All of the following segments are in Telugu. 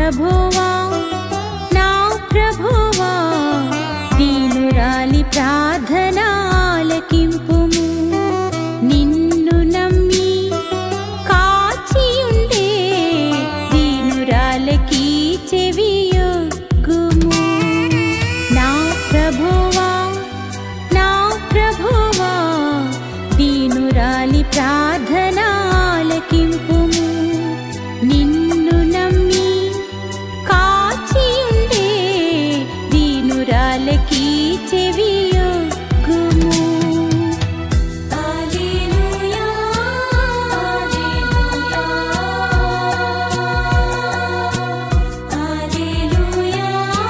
ప్రభువా నా ప్రభువా దీనురాలి ప్రార్థనాలకింపుము నిన్ను నమ్మి కాచియుండే దీనురాలకి చెవియొగ్గుము నా ప్రభువా నా ప్రభువా దీనురాలి ప్రార్థనాలకింపుము నిన్ను నమ్మి కాచియుండే దీనురాలకి చెవియొగ్గుము హల్లెలూయా హల్లెలూయా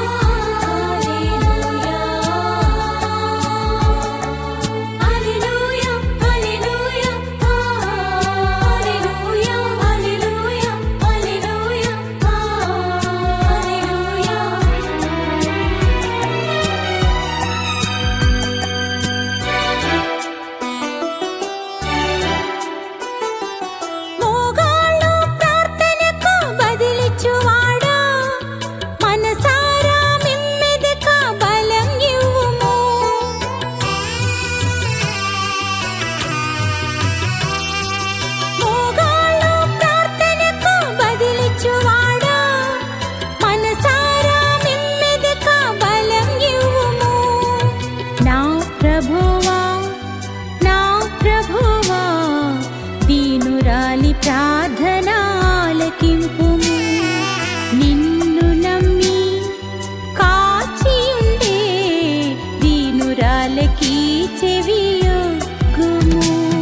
హల్లెలూయా హల్లెలూయా హల్లెలూయా హల్లెలూయా హల్లెలూయా హల్లెలూయా మోగాళ్ళు ప్రార్థనకు బదిలిచ్చువాడా మనసారా మిమ్మెదక బలం ఇవ్వుము మోగాళ్ళు ప్రార్థనకు బదిలిచ్చువాడా మనసారా మిమ్మెదక బలం ఇవ్వుము నా ప్రభువా నా ప్రభువా దీనురాలి ప్రార్థనాలకింపుము నిన్ను నమ్మి కాచియుండే దీనురాలకి చెవియొగ్గుము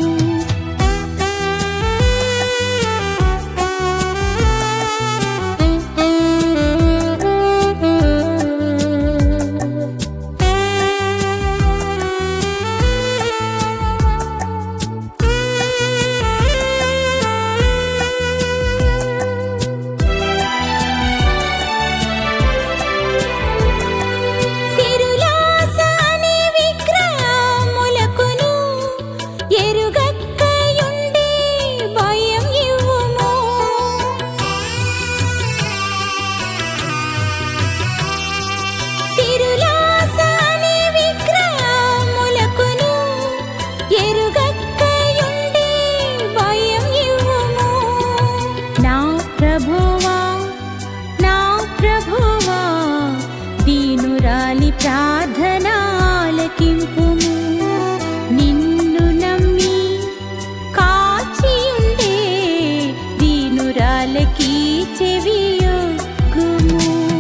సిరులాస అనే విగ్రహములకును ఎరుగక్కయుండే భయం ఇవ్వుము సిరులాస అనే విగ్రహములకును ఎరుగక్కయుండే భయం ఇవ్వుము నా ప్రభువా నా ప్రభువా దీనురాలి ప్రార్థనాలకింపుము నిన్ను నమ్మి కాచియుండే దీనురాలకి చెవియొగ్గుము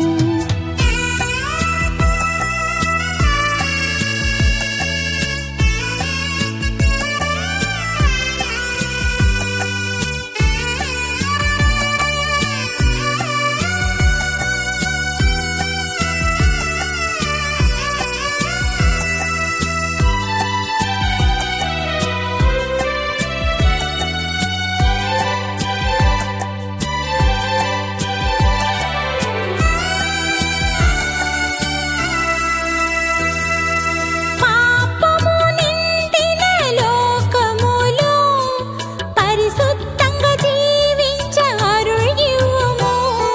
పాపము నిండిన లోకములో పరిశుద్ధంగా జీవించ అరుళివ్వుము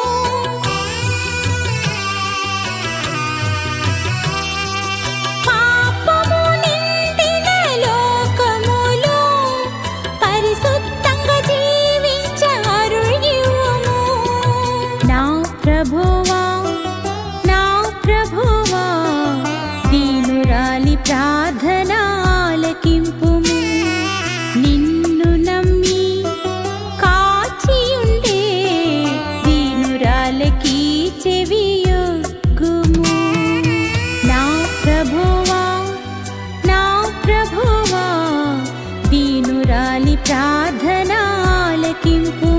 పాపము నిండిన లోకములో పరిశుద్ధంగా జీవించ అరుళివ్వుము నా ప్రభువా నా ప్రభువా దీనురాలి ప్రార్థనాలకింపుము నిన్ను నమ్మి కాచియుండే దీనురాలకి చెవియొగ్గుము నా ప్రభువా నా ప్రభువా దీనురాలి ప్రార్థనాలకింపు